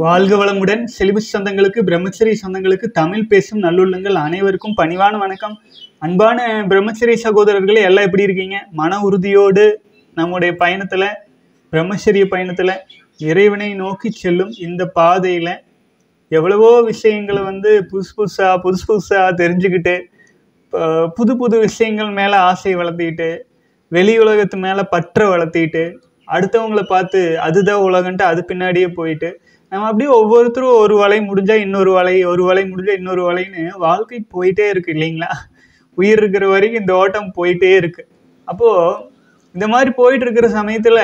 வாழ்க வளமுடன் செலிபஸ் சொந்தங்களுக்கு பிரம்மச்சரி சொந்தங்களுக்கு தமிழ் பேசும் நல்லுள்ளங்கள் அனைவருக்கும் பணிவான வணக்கம் அன்பான பிரம்மச்சரி சகோதரர்களே எல்லாம் எப்படி இருக்கீங்க மன உறுதியோடு நம்முடைய பயணத்துல பிரம்மச்சரிய பயணத்துல இறைவனை நோக்கி செல்லும் இந்த பாதையில எவ்வளவோ விஷயங்களை வந்து புதுசு புதுசா புதுசு புதுசா தெரிஞ்சுக்கிட்டு ப- புது புது விஷயங்கள் மேல ஆசை வளர்த்திக்கிட்டு வெளி உலகத்து மேல பற்ற வளர்த்திக்கிட்டு அடுத்தவங்களை பார்த்து அதுதான் உலகன்ட்டு அது பின்னாடியே போயிட்டு நம்ம அப்படியே ஒவ்வொருத்தரும் ஒரு வலை முடிஞ்சா இன்னொரு வலை ஒரு வலை முடிஞ்சா இன்னொரு வலைன்னு வாழ்க்கை போயிட்டே இருக்கு இல்லைங்களா உயிர் இருக்கிற வரைக்கும் இந்த ஓட்டம் போயிட்டே இருக்கு அப்போ இந்த மாதிரி போயிட்டு இருக்கிற சமயத்துல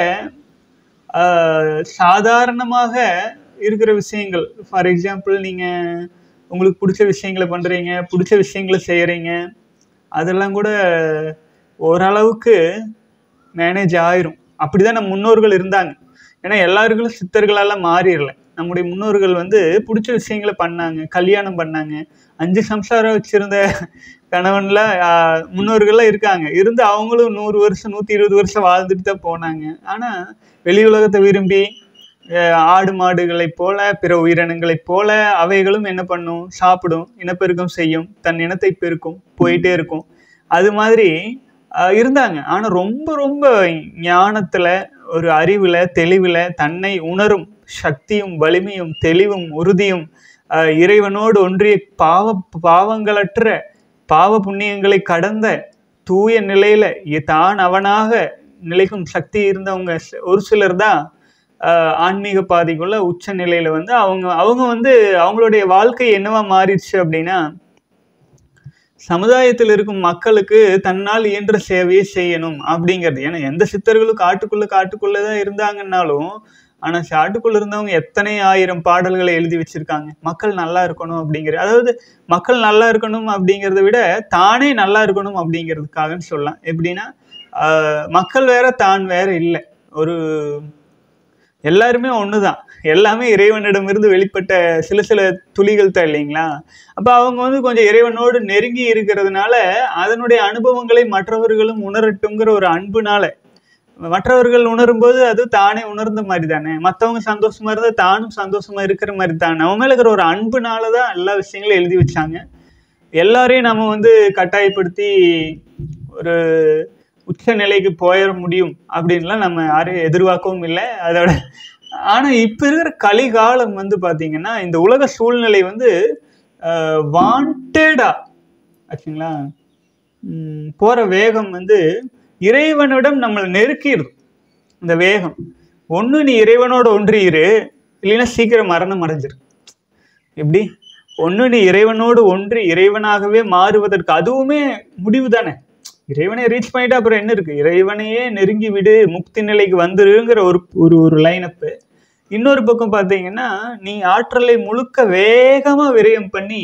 ஆஹ், சாதாரணமாக இருக்கிற விஷயங்கள் ஃபார் எக்ஸாம்பிள் நீங்க உங்களுக்கு பிடிச்ச விஷயங்களை பண்றீங்க பிடிச்ச விஷயங்களை செய்யறீங்க அதெல்லாம் கூட ஓரளவுக்கு மேனேஜ் ஆயிரும் அப்படிதான் நம்ம முன்னோர்கள் இருந்தாங்க ஏன்னா எல்லாருக்கும் சித்தர்களால மாறிடல நம்முடைய முன்னோர்கள் வந்து பிடிச்ச விஷயங்களை பண்ணாங்க கல்யாணம் பண்ணாங்க அஞ்சு சம்சாரம் வச்சிருந்த கணவன்ல ஆஹ், முன்னோர்கள்லாம் இருக்காங்க இருந்து அவங்களும் நூறு வருஷம் நூத்தி இருபது வருஷம் வாழ்ந்துட்டு தான் போனாங்க ஆனா வெளி உலகத்தை விரும்பி அஹ், ஆடு மாடுகளைப் போல பிற உயிரினங்களைப் போல அவைகளும் என்ன பண்ணும் சாப்பிடும் இனப்பெருக்கம் செய்யும் தன் இனத்தை பெருக்கும் போயிட்டே இருக்கும் அது மாதிரி அஹ், இருந்தாங்க ஆனா ரொம்ப ரொம்ப ஞானத்துல ஒரு அறிவுல தெளிவுல தன்னை உணரும் சக்தியும் வலிமையும் தெளிவும் உறுதியும் அஹ், இறைவனோடு ஒன்றிய பாவ பாவங்களற்ற பாவ புண்ணியங்களை கடந்த தூய நிலையில இ- தான் அவனாக நிலைக்கும் சக்தி இருந்தவங்க சி- ஒரு சிலர் தான் ஆஹ், ஆன்மீக பாதைக்குள்ள உச்ச நிலையில வந்து அவங்க அவங்க வந்து அவங்களுடைய வாழ்க்கை என்னவா மாறிடுச்சு அப்படின்னா சமுதாயத்தில் இருக்கும் மக்களுக்கு தன்னால் இயன்ற சேவையை செய்யணும் அப்படிங்கிறது ஏன்னா எந்த சித்தர்களும் காட்டுக்குள்ள காட்டுக்குள்ள தான் இருந்தாங்கன்னாலும் ஆனா காட்டுக்குள்ள இருந்தவங்க எத்தனை ஆயிரம் பாடல்களை எழுதி வச்சிருக்காங்க மக்கள் நல்லா இருக்கணும் அப்படிங்கிற அதாவது மக்கள் நல்லா இருக்கணும் அப்படிங்கிறத விட தானே நல்லா இருக்கணும் அப்படிங்கிறதுக்காகன்னு சொல்லலாம் எப்படின்னா ஆஹ், மக்கள் வேற தான் வேற இல்லை ஒரு எல்லாருமே ஒண்ணுதான் எல்லாமே இறைவனிடமிருந்து வெளிப்பட்ட சில சில துளிகள் தான் இல்லைங்களா அப்ப அவங்க வந்து கொஞ்சம் இறைவனோடு நெருங்கி இருக்கிறதுனால அதனுடைய அனுபவங்களை மற்றவர்களும் உணரட்டுங்கிற ஒரு அன்புனால மற்றவர்கள் உணரும்போது அது தானே உணர்ந்த மாதிரி தானே மற்றவங்க சந்தோஷமா இருந்தா தானும் சந்தோஷமா இருக்கிற மாதிரி தான் நம்ம மேல இருக்கிற ஒரு அன்புனால தான் எல்லா விஷயங்களும் எழுதி வச்சாங்க எல்லாரையும் நம்ம வந்து கட்டாயப்படுத்தி ஒரு உச்ச நிலைக்கு போயிட முடியும் அப்படின்லாம் நம்ம யாரையும் எதிர்பார்க்கவும் இல்லை அதோட ஆனா இப்ப இருக்கிற கலிகாலம் வந்து பாத்தீங்கன்னா இந்த உலக சூழ்நிலை வந்து வாண்டடா ஆச்சுங்களா உம், போற வேகம் வந்து இறைவனிடம் நம்மளை நெருக்கிடுது இந்த வேகம் ஒண்ணு நீ இறைவனோட ஒன்றியிரு இல்லைன்னா சீக்கிரம் மரணம் அடைஞ்சிரு எப்படி ஒண்ணு நீ இறைவனோடு ஒன்றி இறைவனாகவே மாறுவதற்கு அதுவுமே முடிவு தானே இறைவனை ரீச் பண்ணிட்டு அப்புறம் என்ன இருக்கு இறைவனையே நெருங்கி விடு முக்தி நிலைக்கு வந்துருங்கிற ஒரு ஒரு ஒரு லைனப்பு இன்னொரு பக்கம் பார்த்தீங்கன்னா நீ ஆற்றலை முழுக்க வேகமா விரயம் பண்ணி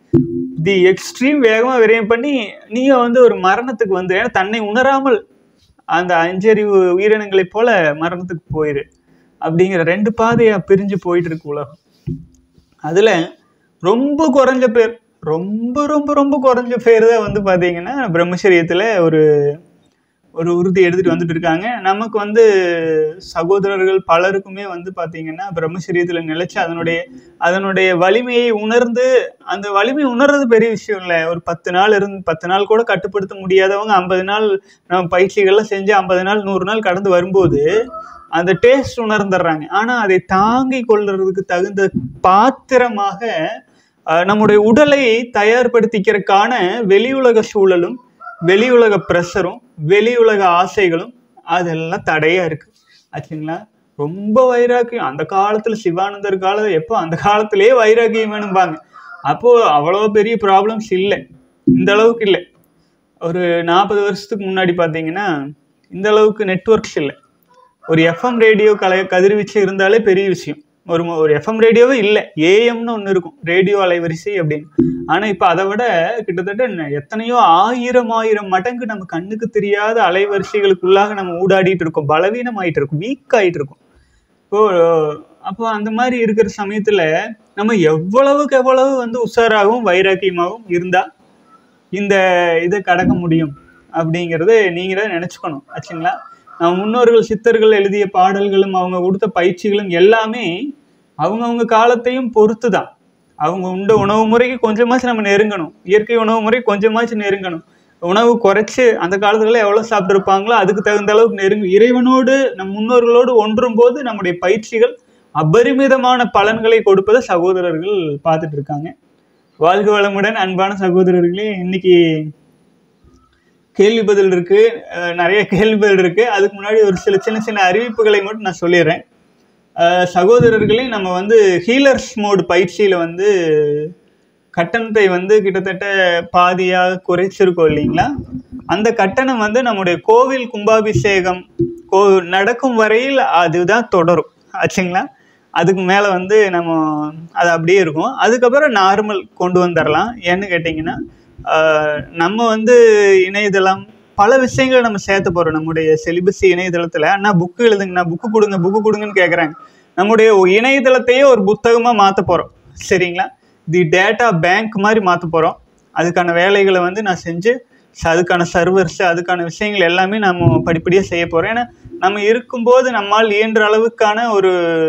தி எக்ஸ்ட்ரீம் வேகமா விரயம் பண்ணி நீங்க வந்து ஒரு மரணத்துக்கு வந்து ஏன்னா தன்னை உணராமல் அந்த அஞ்சறிவு உயிரினங்களைப் போல மரணத்துக்கு போயிரு அப்படிங்கிற ரெண்டு பாதையா பிரிஞ்சு போயிட்டு இருக்கு உலகம் அதுல ரொம்ப குறைஞ்ச பேர் ரொம்ப ரொம்ப ரொம்ப குறைஞ்ச பேர் தான் வந்து பாத்தீங்கன்னா பிரம்மச்சரியத்துல ஒரு ஒரு உறுதி எடுத்துட்டு வந்துட்டு இருக்காங்க நமக்கு வந்து சகோதரர்கள் பலருக்குமே வந்து பாத்தீங்கன்னா பிரம்மச்சரியத்துல நிலைச்சு அதனுடைய அதனுடைய வலிமையை உணர்ந்து அந்த வலிமை உணர்றது பெரிய விஷயம் இல்லை ஒரு பத்து நாள் இருந்து பத்து நாள் கூட கட்டுப்படுத்த முடியாதவங்க ஐம்பது நாள் நம்ம பயிற்சிகள்லாம் செஞ்சு ஐம்பது நாள் நூறு நாள் கடந்து வரும்போது அந்த டேஸ்ட் உணர்ந்துடுறாங்க ஆனா அதை தாங்கி கொள்றதுக்கு தகுந்த பாத்திரமாக அஹ், நம்முடைய உடலை தயார்படுத்திக்கிறதுக்கான வெளி உலக சூழலும் வெளி உலக ப்ரெஷரும் வெளி உலக ஆசைகளும் அதெல்லாம் தடையா இருக்கு ஆச்சுங்களா ரொம்ப வைராக்கியம் அந்த காலத்துல சிவானந்தர் காலத்துல எப்போ அந்த காலத்திலேயே வைராக்கியம் வேணும்பாங்க அப்போ அவ்வளோ பெரிய ப்ராப்ளம்ஸ் இல்லை இந்த அளவுக்கு இல்லை ஒரு நாற்பது வருஷத்துக்கு முன்னாடி பார்த்தீங்கன்னா இந்த அளவுக்கு நெட்வொர்க்ஸ் இல்லை ஒரு எஃப்எம் ரேடியோ கலை கதிர்வீச்சு இருந்தாலே பெரிய விஷயம் ஒரு ம- ஒரு எஃப்எம் ரேடியோவே இல்லை ஏஎம்னு ஒன்று இருக்கும் ரேடியோ அலைவரிசை அப்படின்னு ஆனால் இப்போ அதை விட கிட்டத்தட்ட ந- எத்தனையோ ஆயிரம் ஆயிரம் மடங்கு நம்ம கண்ணுக்கு தெரியாத அலைவரிசைகளுக்குள்ளாக நம்ம ஊடாடிட்டு இருக்கோம் பலவீனம் ஆயிட்டு இருக்கோம் வீக் ஆயிட்டு இருக்கோம் இப்போ அப்போ அந்த மாதிரி இருக்கிற சமயத்துல நம்ம எவ்வளவுக்கு எவ்வளவு வந்து உஷாராகவும் வைராக்கியமாகவும் இருந்தா இந்த இதை கடக்க முடியும் அப்படிங்கிறத நீங்க தான் நினைச்சுக்கணும் ஆச்சுங்களா நம்ம முன்னோர்கள் சித்தர்கள் எழுதிய பாடல்களும் அவங்க கொடுத்த பயிற்சிகளும் எல்லாமே அவங்கவுங்க காலத்தையும் பொறுத்து தான் அவங்க உண்ட உணவு முறைக்கு கொஞ்சமாச்சும் நம்ம நெருங்கணும் இயற்கை உணவு முறை கொஞ்சமாச்சும் நெருங்கணும் உணவு குறைச்சு அந்த காலத்துல எவ்வளவு சாப்பிட்டுருப்பாங்களோ அதுக்கு தகுந்த அளவுக்கு நெருங்கு இறைவனோடு நம் முன்னோர்களோடு ஒன்றும் போது நம்முடைய பயிற்சிகள் அபரிமிதமான பலன்களை கொடுப்பதை சகோதரர்கள் பார்த்துட்டு இருக்காங்க வாழ்க வளமுடன் அன்பான சகோதரர்களே இன்னைக்கு கேள்வி பதில் இருக்கு அஹ் நிறைய கேள்வி பதில் இருக்கு அதுக்கு முன்னாடி ஒரு சில சின்ன சின்ன அறிவிப்புகளை மட்டும் நான் சொல்லிடுறேன் அஹ் சகோதரர்களே நம்ம வந்து ஹீலர்ஸ் மோடு பயிற்சியில வந்து கட்டணத்தை வந்து கிட்டத்தட்ட பாதியாக குறைச்சிருக்கோம் இல்லைங்களா அந்த கட்டணம் வந்து நம்முடைய கோவில் கும்பாபிஷேகம் கோ நடக்கும் வரையில் அதுதான் தொடரும் ஆச்சுங்களா அதுக்கு மேலே வந்து நம்ம அது அப்படியே இருக்கும் அதுக்கப்புறம் நார்மல் கொண்டு வந்துடலாம் ஏன்னு கேட்டிங்கன்னா ஆஹ் நம்ம வந்து இணையதளம் பல விஷயங்களை நம்ம சேர்த்த போகிறோம் நம்முடைய செலிபஸி இணையதளத்தில் அண்ணா புக்கு எழுதுங்கண்ணா புக்கு கொடுங்க புக்கு கொடுங்கன்னு கேட்குறாங்க நம்முடைய இணையதளத்தையே ஒரு புத்தகமாக மாற்ற போகிறோம் சரிங்களா தி டேட்டா பேங்க் மாதிரி மாற்ற போகிறோம் அதுக்கான வேலைகளை வந்து நான் செஞ்சு ச- அதுக்கான சர்வர்ஸ் அதுக்கான விஷயங்கள் எல்லாமே நம்ம படிப்படியாக செய்ய போகிறோம் ஏன்னா நம்ம இருக்கும்போது நம்மால் இயன்ற அளவுக்கான ஒரு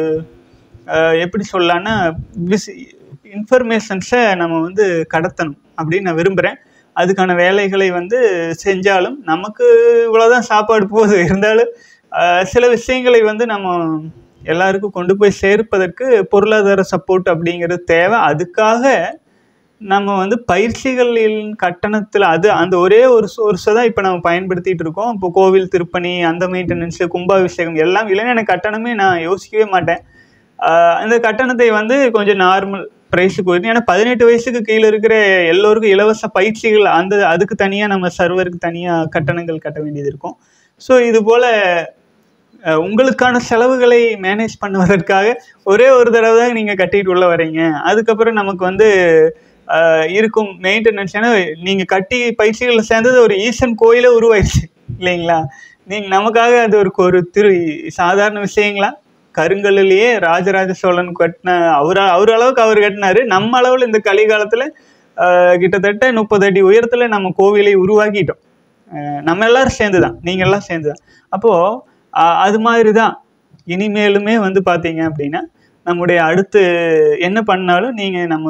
அஹ், எப்படி சொல்லலான்னா விஸ் இன்ஃபர்மேஷன்ஸை நம்ம வந்து கடத்தணும் அப்படின்னு நான் விரும்புகிறேன் அதுக்கான வேலைகளை வந்து செஞ்சாலும் நமக்கு இவ்வளோதான் சாப்பாடு போகுது இருந்தாலும் அஹ், சில விஷயங்களை வந்து நம்ம எல்லாருக்கும் கொண்டு போய் சேர்ப்பதற்கு பொருளாதார சப்போர்ட் அப்படிங்கிறது தேவை அதுக்காக நம்ம வந்து பயிற்சிகளின் கட்டணத்தில் அது அந்த ஒரே ஒரு சோர்ஸை தான் இப்போ நம்ம பயன்படுத்திட்டு இருக்கோம் இப்போ கோவில் திருப்பணி அந்த மெயின்டெனன்ஸு கும்பாபிஷேகம் எல்லாம் இல்லைன்னா எனக்கு கட்டணமே நான் யோசிக்கவே மாட்டேன் ஆஹ் அந்த கட்டணத்தை வந்து கொஞ்சம் நார்மல் ப்ரைஸுக்கு வருது ஏன்னா பதினெட்டு வயசுக்கு கீழே இருக்கிற எல்லோருக்கும் இலவச பயிற்சிகள் அந்த அதுக்கு தனியாக நம்ம சர்வருக்கு தனியாக கட்டணங்கள் கட்ட வேண்டியது இருக்கும் ஸோ இது போல் அஹ் உங்களுக்கான செலவுகளை மேனேஜ் பண்ணுவதற்காக ஒரே ஒரு தடவை தான் நீங்கள் கட்டிட்டு உள்ள வரீங்க அதுக்கப்புறம் நமக்கு வந்து அஹ், இருக்கும் மெயின்டெனன்ஸ் ஏன்னா நீங்கள் கட்டி பயிற்சிகளில் சேர்ந்தது ஒரு ஈசன் கோயிலே உருவாயிடுச்சு இல்லைங்களா நீங்கள் நமக்காக அது ஒரு ஒரு திரு சாதாரண விஷயங்களா கருங்கல்லிலேயே ராஜராஜ சோழன் கட்டின அவர் அவர் அளவுக்கு அவர் கட்டினாரு நம்ம அளவில் இந்த கலிகாலத்தில் கிட்டத்தட்ட முப்பது அடி உயரத்தில் நம்ம கோவிலை உருவாக்கிட்டோம் அஹ் நம்ம எல்லாரும் சேர்ந்து தான் நீங்கள் எல்லாம் சேர்ந்து தான் அப்போது அது மாதிரி தான் இனிமேலுமே வந்து பார்த்தீங்க அப்படின்னா நம்முடைய அடுத்து என்ன பண்ணாலும் நீங்கள் நம்ம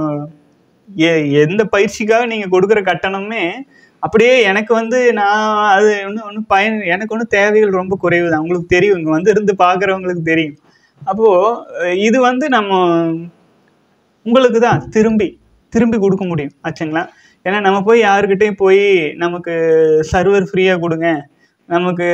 எ எந்த பயிற்சிக்காக நீங்கள் கொடுக்குற கட்டணமே அப்படியே எனக்கு வந்து நான் அது ஒன்றும் ஒன்றும் பயன் எனக்கு ஒன்றும் தேவைகள் ரொம்ப குறைவு தான் உங்களுக்கு தெரியும் இங்கே வந்து இருந்து பார்க்குறவங்களுக்கு தெரியும் அப்போது இது வந்து நம்ம உங்களுக்கு தான் திரும்பி திரும்பி கொடுக்க முடியும் ஆச்சுங்களா ஏன்னா நம்ம போய் யாருக்கிட்டையும் போய் நமக்கு சர்வர் ஃப்ரீயாக கொடுங்க நமக்கு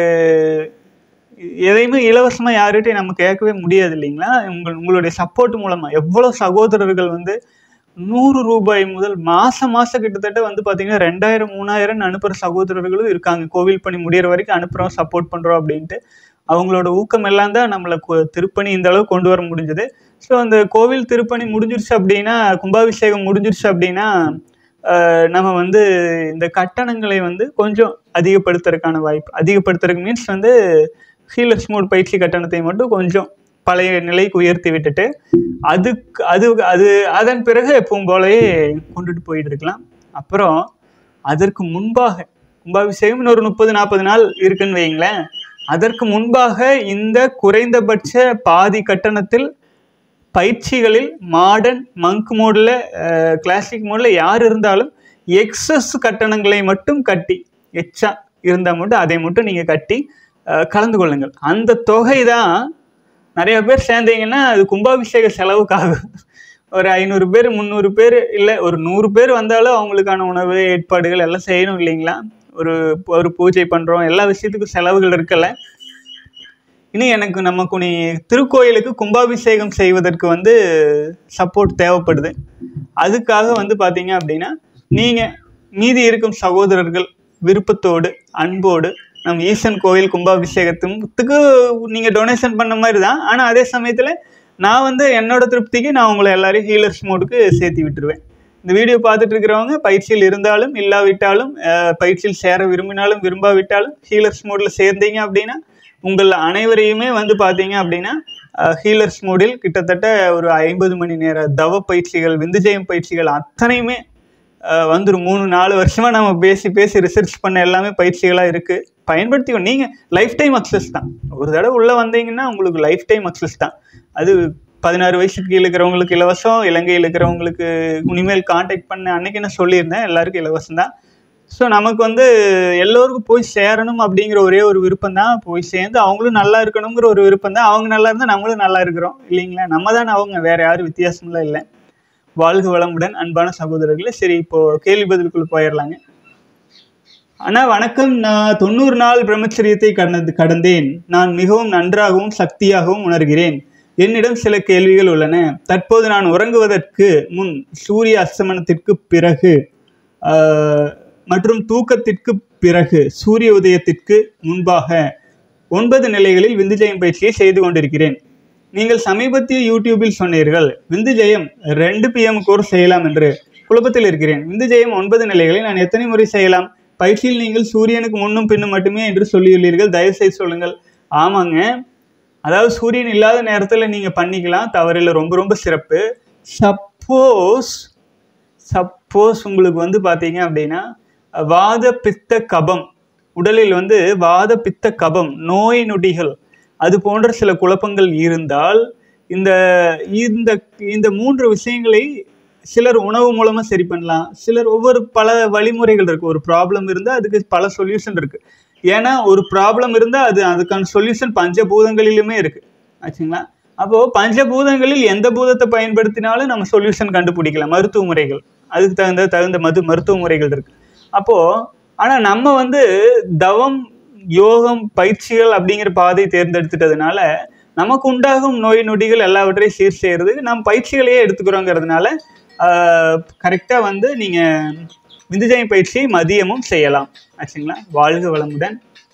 எதையுமே இலவசமாக யார்கிட்டையும் நம்ம கேட்கவே முடியாது இல்லைங்களா உங்கள் உங்களுடைய சப்போர்ட் மூலமாக எவ்வளோ சகோதரர்கள் வந்து நூறு ரூபாய் முதல் மாதம் மாதம் கிட்டத்தட்ட வந்து பார்த்தீங்கன்னா ரெண்டாயிரம் மூணாயிரம் அனுப்புகிற சகோதரர்களும் இருக்காங்க கோவில் பணி முடியிற வரைக்கும் அனுப்புகிறோம் சப்போர்ட் பண்ணுறோம் அப்படின்ட்டு அவங்களோட ஊக்கம் எல்லாம் தான் நம்மளை கு- திருப்பணி இந்த அளவு கொண்டு வர முடிஞ்சது ஸோ அந்த கோவில் திருப்பணி முடிஞ்சிருச்சு அப்படின்னா கும்பாபிஷேகம் முடிஞ்சிருச்சு அப்படின்னா ஆஹ் நம்ம வந்து இந்த கட்டணங்களை வந்து கொஞ்சம் அதிகப்படுத்துறதுக்கான வாய்ப்பு அதிகப்படுத்துறதுக்கு மீன்ஸ் வந்து ஹீலர்ஸ் மோட் பயிற்சி கட்டணத்தை மட்டும் கொஞ்சம் பழைய நிலைக்கு உயர்த்தி விட்டுட்டு அதுக்கு அது அது அதன் பிறகு எப்பவும் போலவே கொண்டுட்டு போயிட்டு இருக்கலாம் அப்புறம் அதற்கு முன்பாக கும்பாபிஷேகம் இன்னும் ஒரு முப்பது நாற்பது நாள் இருக்குன்னு வைங்களேன் அதற்கு முன்பாக இந்த குறைந்தபட்ச பாதி கட்டணத்தில் பயிற்சிகளில் மாடர்ன் மங்க் மோடில் கிளாசிக் மோடில் யார் இருந்தாலும் எக்ஸஸ் கட்டணங்களை மட்டும் கட்டி எச்சா இருந்தால் மட்டும் அதை மட்டும் நீங்கள் கட்டி அஹ், கலந்து கொள்ளுங்கள் அந்த தொகை தான் நிறைய பேர் சேர்ந்தீங்கன்னா அது கும்பாபிஷேக செலவுக்காகும் ஒரு ஐநூறு பேர் முந்நூறு பேர் இல்லை ஒரு நூறு பேர் வந்தாலும் அவங்களுக்கான உணவு ஏற்பாடுகள் எல்லாம் செய்யணும் இல்லைங்களா ஒரு ஒரு பூஜை பண்ணுறோம் எல்லா விஷயத்துக்கும் செலவுகள் இருக்கல இனி எனக்கு நமக்கு நீ திருக்கோயிலுக்கு கும்பாபிஷேகம் செய்வதற்கு வந்து சப்போர்ட் தேவைப்படுது அதுக்காக வந்து பார்த்தீங்க அப்படின்னா நீங்கள் மீதி இருக்கும் சகோதரர்கள் விருப்பத்தோடு அன்போடு நம்ம ஈசன் கோயில் கும்பாபிஷேகத்துக்கு நீங்கள் டொனேஷன் பண்ண மாதிரி தான் ஆனால் அதே சமயத்தில் நான் வந்து என்னோட திருப்திக்கு நான் உங்களை எல்லாரையும் ஹீலர்ஸ் மோடுக்கு சேர்த்து விட்டுருவேன் இந்த வீடியோ பார்த்துட்டு இருக்கிறவங்க பயிற்சியில் இருந்தாலும் இல்லாவிட்டாலும் அஹ், பயிற்சியில் சேர விரும்பினாலும் விரும்பாவிட்டாலும் ஹீலர்ஸ் மோடில் சேர்ந்தீங்க அப்படின்னா உங்கள் அனைவரையுமே வந்து பார்த்தீங்க அப்படின்னா ஹீலர்ஸ் மோடில் கிட்டத்தட்ட ஒரு ஐம்பது மணி நேர தவ பயிற்சிகள் விந்துஜயம் பயிற்சிகள் அத்தனையுமே அஹ், வந்துரும் மூணு நாலு வருஷமாக நம்ம பேசி பேசி ரிசர்ச் பண்ண எல்லாமே பயிற்சிகளாக இருக்குது பயன்படுத்தி நீங்கள் லைஃப் டைம் அக்சஸ் தான் ஒரு தடவை உள்ளே வந்தீங்கன்னா உங்களுக்கு லைஃப் டைம் அக்சஸ் தான் அது பதினாறு வயசுக்கு கீழே இருக்கிறவங்களுக்கு இலவசம் இலங்கையில் இருக்கிறவங்களுக்கு இனிமேல் காண்டாக்ட் பண்ண அன்னைக்கு நான் சொல்லியிருந்தேன் எல்லாருக்கும் இலவசம் தான் ஸோ நமக்கு வந்து எல்லோருக்கும் போய் சேரணும் அப்படிங்கிற ஒரே ஒரு விருப்பம் தான் போய் சேர்ந்து அவங்களும் நல்லா இருக்கணுங்கிற ஒரு விருப்பம் தான் அவங்க நல்லா இருந்தால் நம்மளும் நல்லா இருக்கிறோம் இல்லைங்களா நம்ம தானே அவங்க வேற யாரும் வித்தியாசம்லாம் இல்லை வாழ்க வளமுடன் அன்பான சகோதரர்களே சரி இப்போ கேள்வி பதிலுக்குள்ள போயிடலாங்க அண்ணா வணக்கம் நான் தொண்ணூறு நாள் பிரம்மச்சரியத்தை கடந்து கடந்தேன் நான் மிகவும் நன்றாகவும் சக்தியாகவும் உணர்கிறேன் என்னிடம் சில கேள்விகள் உள்ளன தற்போது நான் உறங்குவதற்கு முன் சூரிய அஸ்தமனத்திற்கு பிறகு ஆஹ், மற்றும் தூக்கத்திற்கு பிறகு சூரிய உதயத்திற்கு முன்பாக ஒன்பது நிலைகளில் விந்துஜயம் பயிற்சியை செய்து கொண்டிருக்கிறேன் நீங்கள் சமீபத்திய யூடியூபில் சொன்னீர்கள் விந்துஜயம் ரெண்டு பிஎம் கோர்ஸ் செய்யலாம் என்று குழப்பத்தில் இருக்கிறேன் விந்துஜயம் ஒன்பது நிலைகளை நான் எத்தனை முறை செய்யலாம் பயிற்சியில் நீங்கள் சூரியனுக்கு முன்னும் பின்னும் மட்டுமே என்று சொல்லியுள்ளீர்கள் தயவு செய்து சொல்லுங்கள் ஆமாங்க அதாவது சூரியன் இல்லாத நேரத்தில் நீங்கள் பண்ணிக்கலாம் தவறில்லை ரொம்ப ரொம்ப சிறப்பு சப்போஸ் சப்போஸ் உங்களுக்கு வந்து பார்த்தீங்க அப்படின்னா வாத பித்த கபம் உடலில் வந்து வாத பித்த கபம் நோய் நொடிகள் அது போன்ற சில குழப்பங்கள் இருந்தால் இந்த இந்த இந்த மூன்று விஷயங்களை சிலர் உணவு மூலமா சரி பண்ணலாம் சிலர் ஒவ்வொரு பல வழிமுறைகள் இருக்கு ஒரு ப்ராப்ளம் இருந்தால் அதுக்கு பல சொல்யூஷன் இருக்கு ஏன்னா ஒரு ப்ராப்ளம் இருந்தால் அது அதுக்கான சொல்யூஷன் பஞ்சபூதங்களிலுமே இருக்கு ஆச்சுங்களா அப்போ பஞ்சபூதங்களில் எந்த பூதத்தை பயன்படுத்தினாலும் நம்ம சொல்யூஷன் கண்டுபிடிக்கலாம் மருத்துவ முறைகள் அதுக்கு தகுந்த தகுந்த மது மருத்துவ முறைகள் இருக்கு அப்போ ஆனா நம்ம வந்து தவம் யோகம் பயிற்சிகள் அப்படிங்கிற பாதை தேர்ந்தெடுத்துட்டதுனால நமக்கு உண்டாகும் நோய் நொடிகள் எல்லாவற்றையும் சீர் செய்யறதுக்கு நம்ம பயிற்சிகளையே எடுத்துக்கிறோங்கிறதுனால கரெக்டாக வந்து நீங்கள் விந்துஜயம் பயிற்சியை மதியமும் செய்யலாம் ஆச்சுங்களா வாழ்க வளமுடன்